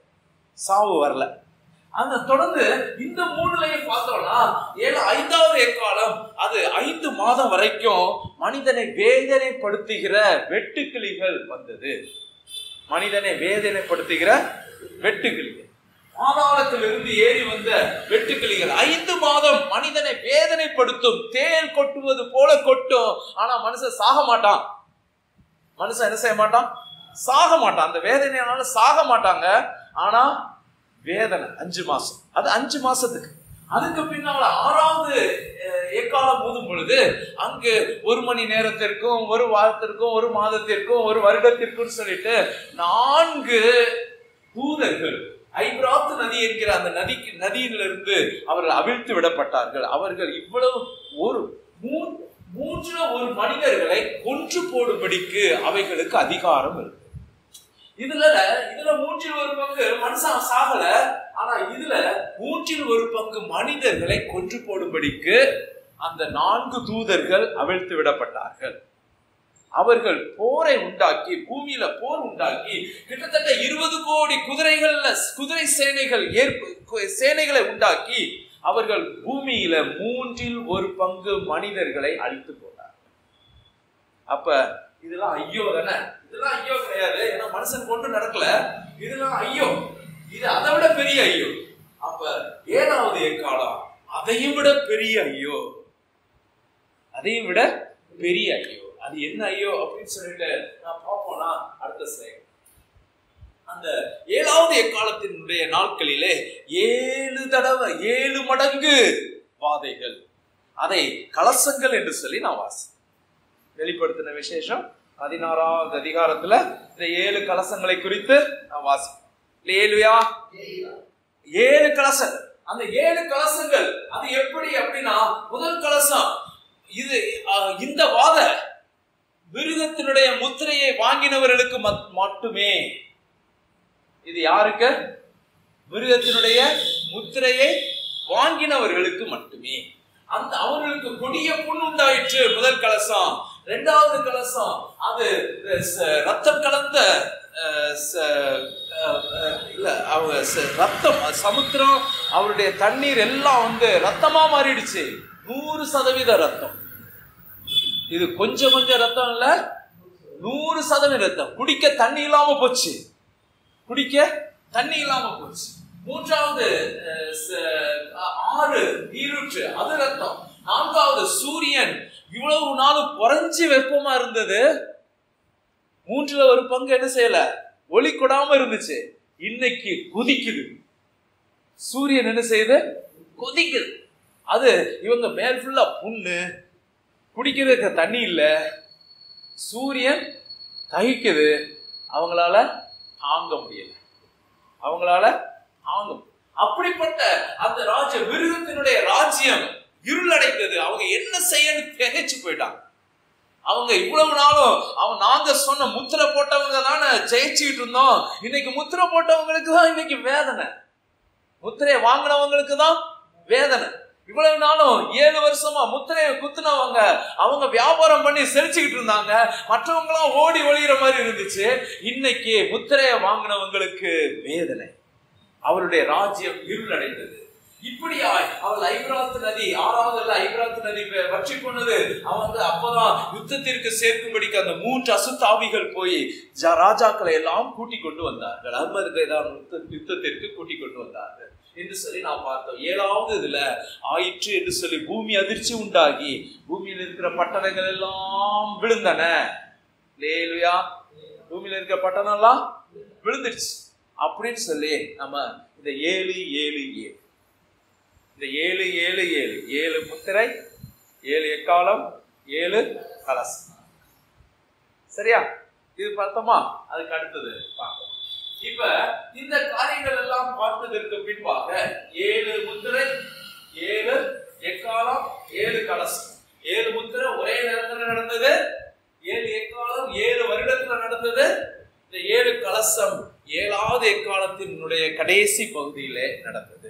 சாவு வரல அந்த தொடர்ந்து இந்த மூணுலையும் பார்த்தோம்னா ஏழு ஐந்தாவது எக்காலம் அது ஐந்து மாதம் வரைக்கும் மனிதனை வேதனைப்படுத்துகிற வெட்டுக்கிளிகள் வந்தது மனிதனை வேதனைப்படுத்துகிற வெட்டுக்கிளிகள் பாதாளத்திலிருந்து ஏறி வந்த வெட்டுக்கிளிகள் ஐந்து மாதம் மனிதனை வேதனைப்படுத்தும் தேல் கொட்டுவது போல கொட்டும் ஆனா மனுஷன் சாக மாட்டான் மனுஷன் என்ன செய்ய மாட்டான் சாக மாட்டான் அந்த வேதனையால சாக மாட்டாங்க ஆனா வேதனை அஞ்சு மாசம் அது அஞ்சு மாசத்துக்கு அதுக்கு பின்னால ஆறாவது அஹ், எக்காலம் ஊதும் பொழுது அங்கு ஒரு மணி நேரத்திற்கும் ஒரு வாரத்திற்கும் ஒரு மாதத்திற்கும் ஒரு வருடத்திற்கும் சொல்லிட்டு நான்கு தூதர்கள் ஐப்ராத்து நதி என்கிற அந்த நதிக்கு நதியிலிருந்து அவர்கள் அவிழ்த்து விடப்பட்டார்கள் அவர்கள் இவ்வளவு ஒரு மூ- மூன்றுல ஒரு மனிதர்களை கொன்று போடும்படிக்கு அவைகளுக்கு அதிகாரம் இருக்கு இதுல இதுல மூன்றில் ஒரு பங்கு மனுஷன் சாகல ஆனா இதுல மூன்றில் ஒரு பங்கு மனிதர்களை கொன்று போடும்படிக்கு அந்த நான்கு தூதர்கள் அவிழ்த்து விடப்பட்டார்கள் அவர்கள் போரை உண்டாக்கி பூமியில போர் உண்டாக்கி கிட்டத்தட்ட இருபது கோடி குதிரைகள்ல குதிரை சேனைகள் ஏற்ப கு- சேனைகளை உண்டாக்கி அவர்கள் பூமியில மூன்றில் ஒரு பங்கு மனிதர்களை அழித்து போட்டார் அப்ப இதெல்லாம் ஐயோ தானே இதெல்லாம் ஐயோ கிடையாது ஏன்னா மனுஷன் கொண்டு நடக்கல இதெல்லாம் ஐயோ இது அதை விட பெரிய ஐயோ அப்ப ஏழாவது எக்காலம் அதையும் விட பெரிய ஐயோ அதையும் விட பெரிய ஐயோ அது என்ன ஐயோ அப்படின்னு சொல்லிட்டு நான் பார்ப்போம்னா அடுத்த ஸ்லைட் அந்த ஏழாவது எக்காலத்தினுடைய நாட்களிலே ஏழு தடவை ஏழு மடங்கு வாதைகள் அதை கலசங்கள் என்று சொல்லி நான் வாசி வெளிப்படுத்தின விசேஷம் பதினாறாவது அதிகாரத்துல இந்த ஏழு கலசங்களை குறித்து நான் வாசிப்பேன் ஏழுயா ஏழு கலசங்கள் அந்த ஏழு கலசங்கள் அது எப்படி அப்படின்னா முதல் கலசம் இது அஹ், இந்த வாத மிருகத்தினுடைய முத்திரையை வாங்கினவர்களுக்கு மத்- மட்டுமே இது யாருக்கு மிருகத்தினுடைய முத்திரையை வாங்கினவர்களுக்கு மட்டுமே அந்த அவர்களுக்கு கொடிய புண் உண்டாயிற்று முதல் கலசம் இரண்டாவது கலசம் அது ச- ரத்தம் கலந்த அஹ், ச- அஹ், அஹ், இல்ல அவங்க ச- ரத்தம் அஹ், சமுத்திரம் அவருடைய தண்ணீர் எல்லாம் வந்து ரத்தமா மாறிடுச்சு நூறு சதவீத ரத்தம் இது கொஞ்சம் கொஞ்சம் ரத்தம் இல்ல நூறு சதவீத ரத்தம் குடிக்க தண்ணி இல்லாம போச்சு குடிக்க தண்ணி இல்லாம போச்சு மூன்றாவது அஹ், ச- ஆறு நீரூற்று அது ரத்தம் நான்காவது சூரியன் இவ்வளவு நாள் குறைஞ்சு வெப்பமா இருந்தது மூன்றுல ஒரு பங்கு என்ன செய்யல ஒளி கொடாம இருந்துச்சு இன்னைக்கு குதிக்குது சூரியன் என்ன செய்யுது கொதிக்குது அது இவங்க மேல் ஃபுல்லா புண்ணு குடிக்கிறதுக்கு தண்ணி இல்ல சூரியன் தகிக்குது அவங்களால தாங்க முடியல அவங்களால தாங்க முடியல. அப்படிப்பட்ட அந்த ராஜ்ய மிருகத்தினுடைய ராஜ்யம் இருளடைந்தது அவங்க என்ன செய்யன்னு திகைச்சு போயிட்டாங்க அவங்க இவ்வளவு நாளும் அவன் நாங்க சொன்ன முத்திரை போட்டவங்க தானே ஜெயிச்சுக்கிட்டு இருந்தோம் இன்னைக்கு முத்திரை போட்டவங்களுக்கு தான் இன்னைக்கு வேதனை முத்திரையை வாங்கினவங்களுக்கு தான் வேதனை இவ்வளவு நாளும் ஏழு வருஷமா முத்திரையை குத்துனவங்க அவங்க வியாபாரம் பண்ணி செழிச்சுக்கிட்டு இருந்தாங்க மற்றவங்களாம் ஓடி ஒளிகிற மாதிரி இருந்துச்சு இன்னைக்கு முத்திரையை வாங்கினவங்களுக்கு வேதனை அவருடைய ராஜ்யம் இருளடைந்தது இப்படியாய் அவள் ஐபிராத்து நதி ஆறாவது ஐபிராத்து நதி வ- வற்றி போனது அவங்க அப்பதான் யுத்தத்திற்கு சேர்க்கும்படிக்கு அந்த மூன்று அசுத்தாவிகள் போய் ஜ- ராஜாக்களை எல்லாம் கூட்டிக் கொண்டு வந்தார்கள் அஹ்மது தான் யுத்தத்திற்கு கூட்டிக் கொண்டு வந்தார்கள் என்று சொல்லி நாம் பார்த்தோம் ஏழாவது இதுல ஆயிற்று என்று சொல்லி பூமி அதிர்ச்சி உண்டாகி பூமியில் இருக்கிற பட்டணங்கள் எல்லாம் விழுந்தன லேலுயா பூமியில இருக்கிற பட்டணம் எல்லாம் விழுந்துருச்சு அப்படின்னு சொல்லி நம்ம இந்த ஏழு ஏழு ஏழு இந்த ஏழு ஏழு ஏழு ஏழு முத்திரை ஏழு எக்காலம் ஏழு கலசம் சரியா இது பார்த்தோமா அதுக்கு அடுத்தது பார்ப்போம் இப்ப இந்த காரியங்கள் எல்லாம் பார்த்ததற்கு பின்பாக ஏழு முத்திரை ஏழு எக்காலம் ஏழு கலசம் ஏழு முத்திரை ஒரே நேரத்துல நடந்தது ஏழு எக்காலம் ஏழு வருடத்துல நடந்தது இந்த ஏழு கலசம் ஏழாவது எக்காலத்தினுடைய கடைசி பகுதியிலே நடந்தது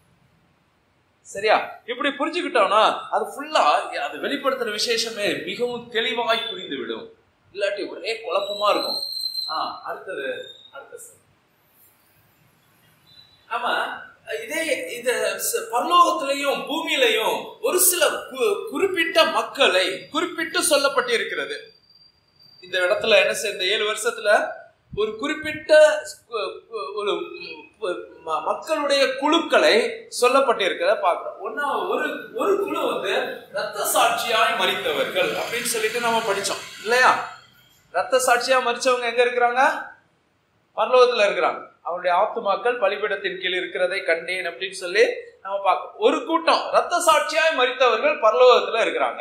சரியா இப்படி புரிஞ்சுக்கிட்டோம்னா அது ஃபுல்லா அது வெளிப்படுத்துற விசேஷமே மிகவும் தெளிவாய் புரிந்து விடும் இல்லாட்டி ஒரே குழப்பமா இருக்கும் ஆ அடுத்தது அடுத்த slide. நம்ம இதே இந்த ச- பரலோகத்திலையும் பூமியிலையும் ஒரு சில கு- குறிப்பிட்ட மக்களை குறிப்பிட்டு சொல்லப்பட்டிருக்கிறது இந்த இடத்துல என்ன செய்ய இந்த ஏழு வருஷத்துல ஒரு குறிப்பிட்ட கு- கு- ஒரு ம், ம- மக்களுடைய குழுக்களை சொல்லப்பட்டிருக்கிறத பார்க்கிறோம் ஒன்னா ஒரு ஒரு குழு வந்து ரத்த சாட்சியாய் மறித்தவர்கள் அப்படின்னு சொல்லிட்டு நம்ம படிச்சோம் இல்லையா ரத்த சாட்சியா மறிச்சவங்க எங்க இருக்கிறாங்க பரலோகத்துல இருக்கிறாங்க அவருடைய ஆத்துமாக்கள் பலிபீடத்தின் கீழ் இருக்கிறதை கண்டேன் அப்படின்னு சொல்லி நம்ம பார்க்க ஒரு கூட்டம் ரத்த சாட்சியாய் மறித்தவர்கள் பரலோகத்துல இருக்கிறாங்க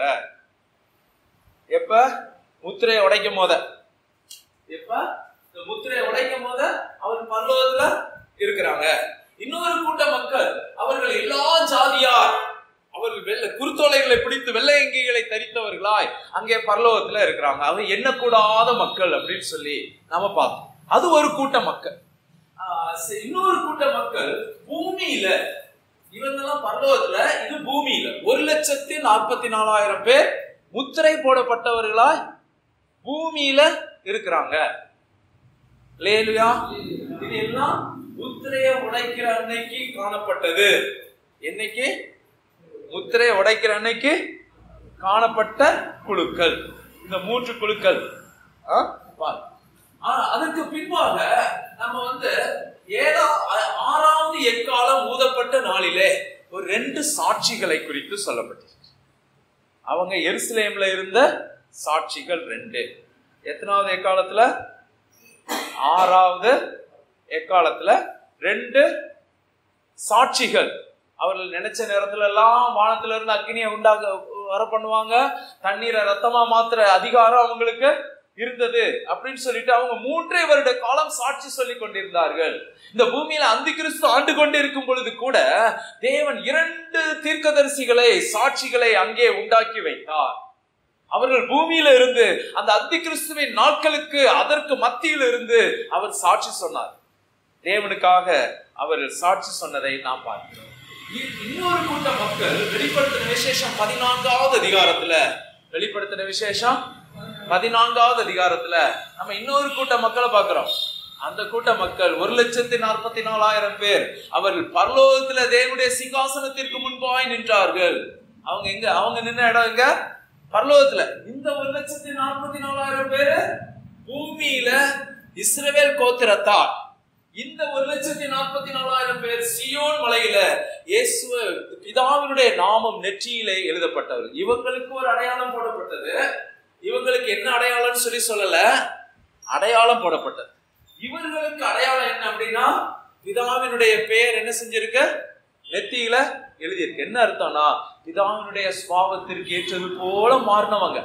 எப்ப முத்திரையை உடைக்கும் போத எப்ப இந்த முத்திரையை உடைக்கும் போத அவர் பரலோகத்துல இருக்கிறாங்க இன்னொரு கூட்ட மக்கள் அவர்கள் எல்லா ஜாதியார் அவர்கள் வெள்ளை குருத்தோலைகளை பிடித்து வெள்ளை அங்கிகளை தரித்தவர்களாய் அங்கே பரலோகத்துல இருக்கிறாங்க அவங்க எண்ணக்கூடாத மக்கள் அப்படின்னு சொல்லி நாம பார்த்தோம் அது ஒரு கூட்ட மக்கள் ஆஹ் சரி, இன்னொரு கூட்ட மக்கள் பூமியில இவங்கெல்லாம் பரலோகத்துல இது பூமியில ஒரு லட்சத்தி நாற்பத்தி நாலாயிரம் பேர் முத்திரை போடப்பட்டவர்களாய் பூமியில இருக்கிறாங்க லேலுயா இது எல்லாம் முத்திரையை உடைக்கிற அன்னைக்கு காணப்பட்டது என்னைக்கு முத்திரையை உடைக்கிற அன்னைக்கு காணப்பட்ட குழுக்கள் இந்த மூன்று குழுக்கள் ஆ? பாரு. ஆனா அதற்கு பின்பாக நம்ம வந்து ஏழா ஆ- ஆறாவது எக்காலம் ஊதப்பட்ட நாளிலே ஒரு ரெண்டு சாட்சிகளை குறித்து சொல்லப்பட்டிருக்கு அவங்க எருசலேம்ல இருந்த சாட்சிகள் ரெண்டு எத்தனாவது எக்காலத்துல ஆறாவது எக்காலத்துல ரெண்டு சாட்சிகள் அவர்கள் நினைச்ச நேரத்துல எல்லாம் வானத்துல இருந்து அக்னியை உண்டாக வர பண்ணுவாங்க தண்ணீரை ரத்தமா மாத்துற அதிகாரம் அவங்களுக்கு இருந்தது அப்படின்னு சொல்லிட்டு அவங்க மூன்றே வருட காலம் சாட்சி சொல்லி கொண்டிருந்தார்கள் இந்த பூமியில அந்தி கிறிஸ்து ஆண்டு கொண்டிருக்கும் பொழுது கூட தேவன் இரண்டு தீர்க்கதரிசிகளை சாட்சிகளை அங்கே உண்டாக்கி வைத்தார் அவர்கள் பூமியில இருந்து அந்த அந்தி கிறிஸ்துவின் நாட்களுக்கு அதற்கு மத்தியில் இருந்து அவர் சாட்சி சொன்னார் தேவனுக்காக அவர் சாட்சி சொன்னதை நாம் பார்க்கிறோம் இ- இன்னொரு கூட்ட மக்கள் வெளிப்படுத்தின விசேஷம் பதினான்காவது அதிகாரத்துல வெளிப்படுத்தின விசேஷம் பதினான்காவது அதிகாரத்துல நம்ம இன்னொரு கூட்ட மக்களை பார்க்கிறோம் அந்த கூட்ட மக்கள் ஒரு லட்சத்தி நாற்பத்தி நாலாயிரம் பேர் அவர்கள் பரலோகத்துல தேவனுடைய சிங்காசனத்திற்கு முன்பாய் நின்றார்கள் அவங்க எங்க அவங்க நின்ன இடம் எங்க பரலோகத்துல இந்த ஒரு லட்சத்தி நாற்பத்தி நாலாயிரம் பேரு பூமியில இஸ்ரவேல் கோத்திரத்தார் இந்த ஒரு லட்சத்தி நாற்பத்தி நாலாயிரம் பேர் சியோன் மலையில இயேசுவ பிதாவினுடைய நாமம் நெற்றியிலே எழுதப்பட்டவர் இவங்களுக்கு ஒரு அடையாளம் போடப்பட்டது இவங்களுக்கு என்ன அடையாளம்னு சொல்லி சொல்லல அடையாளம் போடப்பட்டது இவர்களுக்கு அடையாளம் என்ன அப்படின்னா பிதாவினுடைய பெயர் என்ன செஞ்சிருக்க நெத்தியில எழுதியிருக்கு என்ன அர்த்தம்னா பிதாவினுடைய சுவாபத்திற்கு ஏற்றது போல மாறினவங்க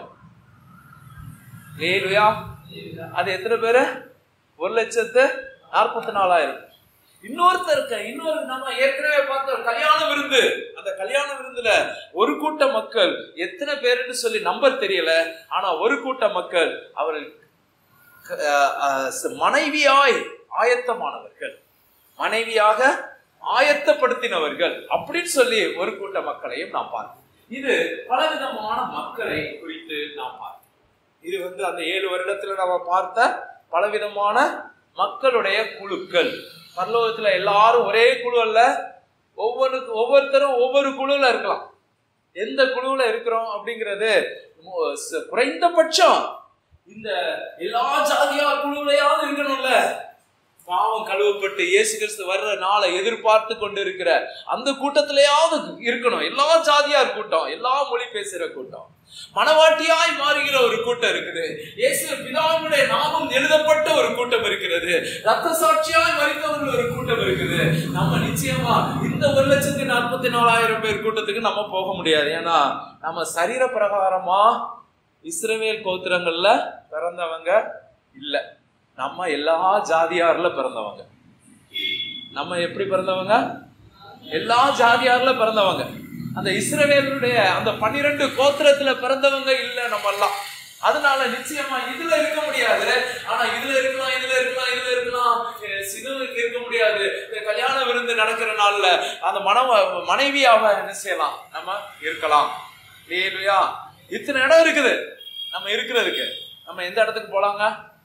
லேலுயா அது எத்தனை பேரு ஒரு லட்சத்து நாற்பத்தி நாலாயிரம் இன்னொருத்தருக்கு இன்னொரு நம்ம ஏற்கனவே பார்த்த ஒரு கல்யாண விருந்து அந்த கல்யாண விருந்துல ஒரு கூட்ட மக்கள் எத்தனை பேருன்னு சொல்லி நம்பர் தெரியல ஆனா ஒரு கூட்ட மக்கள் அவர்கள் அஹ், அஹ், மனைவியாய் ஆயத்தமானவர்கள் மனைவியாக ஆயத்தப்படுத்தினவர்கள் அப்படின்னு சொல்லி ஒரு கூட்ட மக்களையும் நாம் பார்க்கிறோம் இது பலவிதமான மக்களை குறித்து நாம் பார்க்கிறோம் இது வந்து அந்த ஏழு வருடத்துல நம்ம பார்த்த பலவிதமான மக்களுடைய குழுக்கள் பரலோகத்துல எல்லாரும் ஒரே குழு அல்ல ஒவ்வொருக்கு ஒவ்வொருத்தரும் ஒவ்வொரு குழுல இருக்கலாம் எந்த குழுவுல இருக்கிறோம் அப்படிங்கிறது மு- ச- குறைந்தபட்சம் இந்த எல்லா ஜாதியார் குழுவிலையாவது இருக்கணும்ல பாவம் கழுவப்பட்டு இயேசு கிறிஸ்து வர்ற நாளை எதிர்பார்த்து கொண்டு இருக்கிற அந்த கூட்டத்திலேயாவது இருக்கணும் எல்லா ஜாதியார் கூட்டம் எல்லா மொழி பேசுற கூட்டம் மனவாட்டியாய் மாறுகிற ஒரு கூட்டம் இருக்குது இயேசு பிதாவினுடைய நாமம் எழுதப்பட்ட ஒரு கூட்டம் இருக்கிறது ரத்த சாட்சியாய் மறித்தவர்கள் ஒரு கூட்டம் இருக்குது நம்ம நிச்சயமா இந்த ஒரு லட்சத்தி நாற்பத்தி நாலாயிரம் பேர் கூட்டத்துக்கு நம்ம போக முடியாது ஏன்னா நம்ம சரீர பிரகாரமா இஸ்ரவேல் கோத்திரங்கள்ல பிறந்தவங்க இல்ல நம்ம எல்லா ஜாதியார்ல பிறந்தவங்க நம்ம எப்படி பிறந்தவங்க எல்லா ஜாதியார்ல பிறந்தவங்க அந்த இஸ்ரவேலுடைய அந்த பன்னிரண்டு கோத்திரத்துல பிறந்தவங்க இல்ல நம்ம எல்லாம் அதனால நிச்சயமா இதுல இருக்க முடியாது ஆனா இதுல இருக்கலாம் இதுல இருக்கலாம் இதுல இருக்கலாம் அஹ் சிறுவனுக்கு இருக்க முடியாது இந்த கல்யாண விருந்து நடக்கிற நாள்ல அந்த மனவ மனைவியாக என்ன செய்யலாம் நம்ம இருக்கலாம் இல்லையா இத்தனை இடம் இருக்குது நம்ம இருக்கிறதுக்கு நம்ம எந்த இடத்துக்கு போலாங்க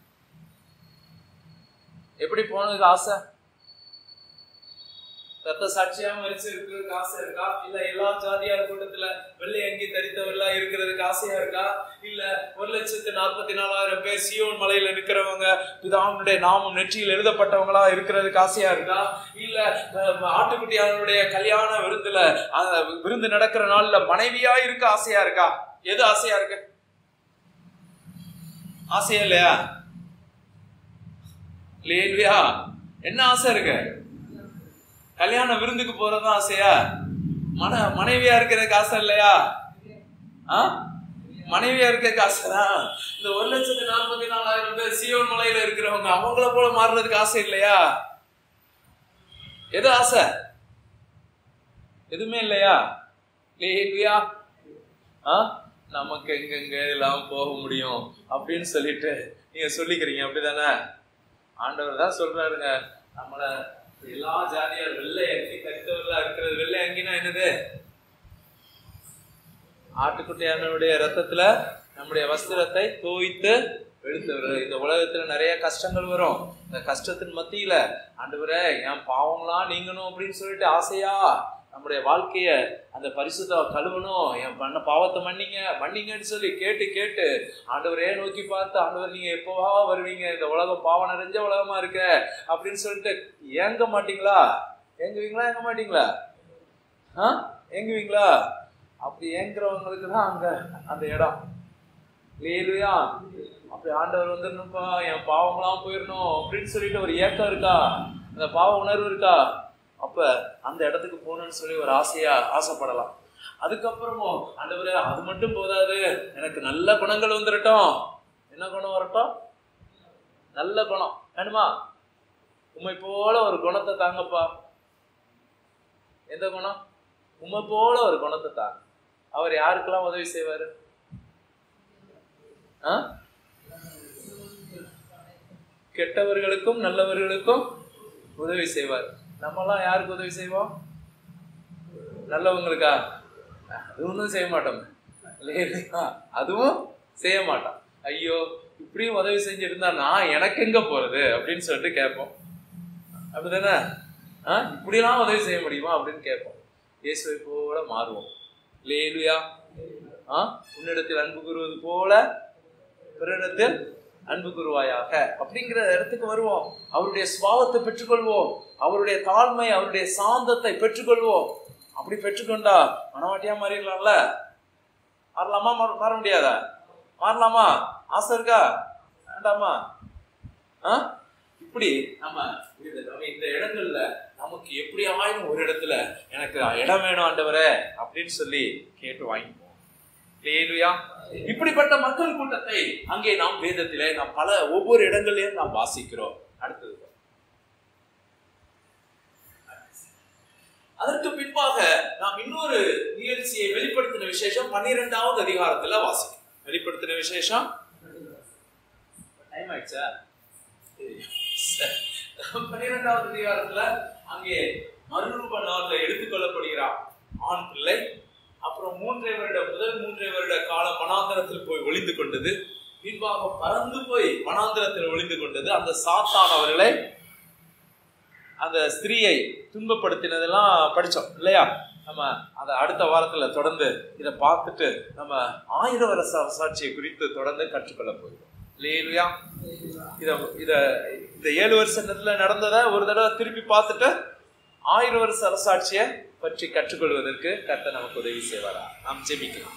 எப்படி போனதுக்கு ஆசை ரத்த சாட்சியா மறிச்சு இருக்கிறதுக்கு ஆசை இருக்கா இல்ல எல்லா ஜாதியார் கூட்டத்துல வெள்ளை அங்கி தரித்தவர்களா இருக்கிறதுக்கு ஆசையா இருக்கா இல்ல ஒரு லட்சத்து நாற்பத்தி நாலாயிரம் பேர் சியோன் மலையில நிக்கிறவங்க பிதாவினுடைய நாமம் நெற்றியில் எழுதப்பட்டவங்களா இருக்கிறதுக்கு ஆசையா இருக்கா இல்ல அஹ், ஆட்டுக்குட்டியாருடைய கல்யாண விருந்துல அந்த விருந்து நடக்கிற நாள்ல மனைவியா இருக்க ஆசையா இருக்கா எது ஆசையா இருக்கு ஆசையா இல்லையா இல்லையா என்ன ஆசை இருக்கு கல்யாண விருந்துக்கு போறது ஆசையா மன மனைவியா இருக்கிறதுக்கு ஆசை இல்லையா ஆ மனைவியா இருக்கிறதுக்கு ஆசைதான் இந்த ஒரு லட்சத்து நாற்பத்தி நாலாயிரம் பேர் சியோன் மலையில இருக்கிறவங்க அவங்கள போல மாறுறதுக்கு ஆசை இல்லையா எது ஆசை எதுவுமே இல்லையா இல்லையா ஆ நமக்கு எங்கெங்க எல்லாம் போக முடியும் அப்படின்னு சொல்லிட்டு நீங்க சொல்லிக்கிறீங்க அப்படிதானே ஆண்டவர் தான் சொல்றாருங்க நம்மள எல்லா ஜாதியார் வெள்ளை அங்கி கரித்தவர்களா இருக்கிறது வெள்ளை அங்கினா என்னது ஆட்டுக்குட்டியானுடைய ரத்தத்துல நம்முடைய வஸ்திரத்தை தோய்த்து எடுத்தவர் இந்த உலகத்துல நிறைய கஷ்டங்கள் வரும் இந்த கஷ்டத்தின் மத்தியில ஆண்டவரே என் பாவம்லாம் நீங்கணும் அப்படின்னு சொல்லிட்டு ஆசையா நம்முடைய வாழ்க்கைய அந்த பரிசுத்த கழுவணும் என் பண்ண பாவத்தை மன்னிங்க மன்னிங்கன்னு சொல்லி கேட்டு கேட்டு ஆண்டவரே நோக்கி பார்த்து ஆண்டவர் நீங்க எப்போவா வருவீங்க இந்த உலகம் பாவம் நிறைஞ்ச உலகமா இருக்க அப்படின்னு சொல்லிட்டு ஏங்க மாட்டீங்களா ஏங்குவீங்களா ஏங்க மாட்டீங்களா ஆ ஏங்குவீங்களா அப்படி ஏங்குறவங்களுக்கு தான் அங்க அந்த இடம் லேலுயா அப்படி ஆண்டவர் வந்துடணும்ப்பா என் பாவம்லாம் போயிடணும் அப்படின்னு சொல்லிட்டு ஒரு ஏக்கம் இருக்கா அந்த பாவ உணர்வு இருக்கா அப்ப அந்த இடத்துக்கு போகணும்னு சொல்லி ஒரு ஆசையா ஆசைப்படலாம் அதுக்கப்புறமும் ஆண்டவரே அது மட்டும் போதாது எனக்கு நல்ல குணங்கள் வந்துடட்டும் என்ன குணம் வரட்டும் நல்ல குணம் வேணுமா உண்மை போல ஒரு குணத்தை தாங்கப்பா எந்த குணம் உண்மை போல ஒரு குணத்தை தாங்க அவர் யாருக்கெல்லாம் உதவி செய்வாரு ஆ? கெட்டவர்களுக்கும் நல்லவர்களுக்கும் உதவி செய்வார் நம்மலாம் யாருக்கு உதவி செய்வோம் நல்லவங்களுக்கா அது ஒன்றும் செய்ய மாட்டோம் இல்லையா அதுவும் செய்ய மாட்டோம் ஐயோ இப்படியும் உதவி செஞ்சிருந்தா நான் எனக்கு எங்க போறது அப்படின்னு சொல்லிட்டு கேட்போம் அப்படிதானே ஆ இப்படிலாம் உதவி செய்ய முடியுமா அப்படின்னு கேட்போம் இயேசுவை போல மாறுவோம் லேலுயா ஆ உன்னிடத்தில் அன்பு கூறுவது போல பிறரிடத்தில் அன்பு கூறுவாயாக அப்படிங்கிற இடத்துக்கு வருவோம் அவருடைய சுபாவத்தை பெற்றுக்கொள்வோம் அவருடைய தாழ்மை அவருடைய சாந்தத்தை பெற்றுக்கொள்வோம் அப்படி பெற்றுக்கொண்டா மனவாட்டியா மாறிடலாம்ல மாறலாமா மாற- மாற முடியாதா மாறலாமா ஆசை இருக்கா வேண்டாமா ஆ? இப்படி நம்ம இந்த நம்ம இந்த இடங்கள்ல நமக்கு எப்படி ஆயிரும் ஒரு இடத்துல எனக்கு இடம் வேணும் ஆண்டவரே அப்படின்னு சொல்லி கேட்டு வாங்கிப்போம் ஹalleluya. இப்படிப்பட்ட மக்கள் கூட்டத்தை அங்கே நாம் வேதத்திலே நாம் பல ஒவ்வொரு இடங்களையும் நாம் வாசிக்கிறோம் அடுத்தது பாருங்க. அதற்கு பின்பாக நாம் இன்னொரு நிகழ்ச்சியை வெளிப்படுத்தின விசேஷம் பன்னிரெண்டாவது அதிகாரத்துல வாசிக்கிறோம் வெளிப்படுத்தின விசேஷம் டைம் ஆயிடுச்சா சரி. பன்னிரெண்டாவது அதிகாரத்துல அங்கே மறுரூப நாள்ல எடுத்துக்கொள்ளப்படுகிறார் ஆண் பிள்ளை அப்புறம் மூன்றை வருட முதல் மூன்றை வருட காலம் வனாந்தரத்தில் போய் ஒளிந்து கொண்டது பின்பாக பறந்து போய் வனாந்தரத்தில் ஒளிந்து கொண்டது அந்த சாத்தான் அவர்களை அந்த ஸ்திரீயை துன்பப்படுத்தினதெல்லாம் படிச்சோம் இல்லையா நம்ம அதை அடுத்த வாரத்துல தொடர்ந்து இதை பார்த்துட்டு நம்ம ஆயிரம் வருஷ அரசாட்சியை குறித்து தொடர்ந்து கற்றுக்கொள்ள போகிறோம் இல்லையா இத இத இந்த ஏழு வருஷத்துல நடந்ததை ஒரு தடவை திருப்பி பார்த்துட்டு ஆயிரம் வருஷ அரசாட்சியை பற்றி கற்றுக்கொள்வதற்கு கர்த்தர் நமக்கு உதவி செய்வாரா நாம் ஜெபிக்கலாம்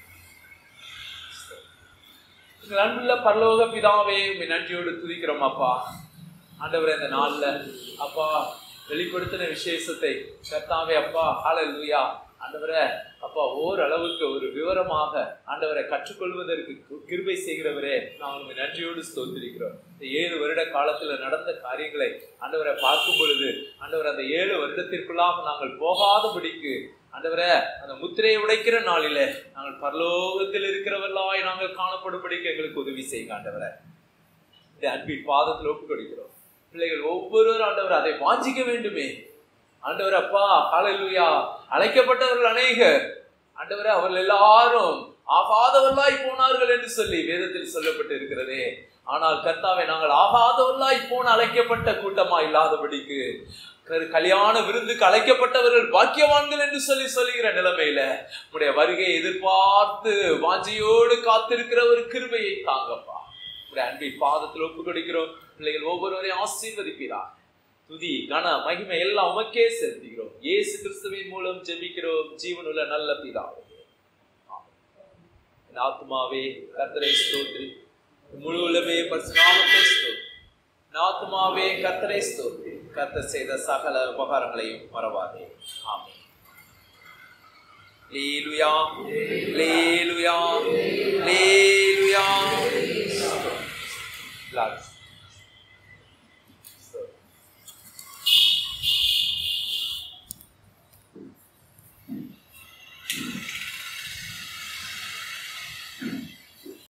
எங்கள் அன்புள்ள பரலோக பிதாவே உம்மை நன்றியோடு துதிக்கிறோம் அப்பா ஆண்டவரே இந்த நாள்ல அப்பா வெளிப்படுத்தின விசேஷத்தை கர்த்தாவே அப்பா ஹalleluya ஆண்டவரே அப்பா ஓரளவுக்கு ஒரு விவரமாக ஆண்டவரை கற்றுக்கொள்வதற்கு கு- கிருபை செய்கிறவரே நான் உண்மை நன்றியோடு ஸ்தோத்திரிக்கிறோம் இந்த ஏழு வருட காலத்துல நடந்த காரியங்களை ஆண்டவரை பார்க்கும் பொழுது ஆண்டவர் அந்த ஏழு வருடத்திற்குள்ளாக நாங்கள் போகாதபடிக்கு ஆண்டவரே அந்த முத்திரையை உடைக்கிற நாளிலே நாங்கள் பரலோகத்தில் இருக்கிறவர்களாய் நாங்கள் காணப்படும்படிக்கு எங்களுக்கு உதவி செய்யுங்க ஆண்டவரே இந்த அன்பின் பாதத்தில் ஒப்பு கொடுக்கிறோம் பிள்ளைகள் ஒவ்வொருவரும் ஆண்டவர் அதை வாஞ்சிக்க வேண்டுமே ஆண்டவர் அப்பா ஹalleluya அழைக்கப்பட்டவர்கள் அநேகர் ஆண்டவரே அவர்கள் எல்லாரும் ஆகாதவர்களாய் போனார்கள் என்று சொல்லி வேதத்தில் சொல்லப்பட்டு இருக்கிறதே ஆனால் கர்த்தாவை நாங்கள் ஆகாதவர்களாய் போன அழைக்கப்பட்ட கூட்டமா இல்லாதபடிக்கு கரு- கல்யாண விருந்துக்கு அழைக்கப்பட்டவர்கள் பாக்கியவான்கள் என்று சொல்லி சொல்லுகிற நிலைமையில உடைய வருகையை எதிர்பார்த்து வாஞ்சியோடு காத்திருக்கிற ஒரு கிருபையை தாங்கப்பா உடைய அன்பின் பாதத்தில் ஒப்பு கொடுக்கிறோம் பிள்ளைகள் ஒவ்வொருவரையும் ஆசீர்வதிப்பீரா துதி கன மகிமை எல்லாம் உமக்கே செலுத்துகிறோம் இயேசு கிறிஸ்துவின் மூலம் ஜெபிக்கிறோம் ஜீவனுள்ள நல்ல பிதாவே ஆமென். என் ஆத்துமாவே கர்த்தரை ஸ்தோத்ரி முழு உலகமே பரிசுநாமத்தை ஸ்தோத்ரி என் ஆத்துமாவே கர்த்தரை ஸ்தோத்ரி கர்த்தர் செய்த சகல உபகாரங்களையும் மறவாதே ஆமென் Hallelujah. Hallelujah. Hallelujah. Love.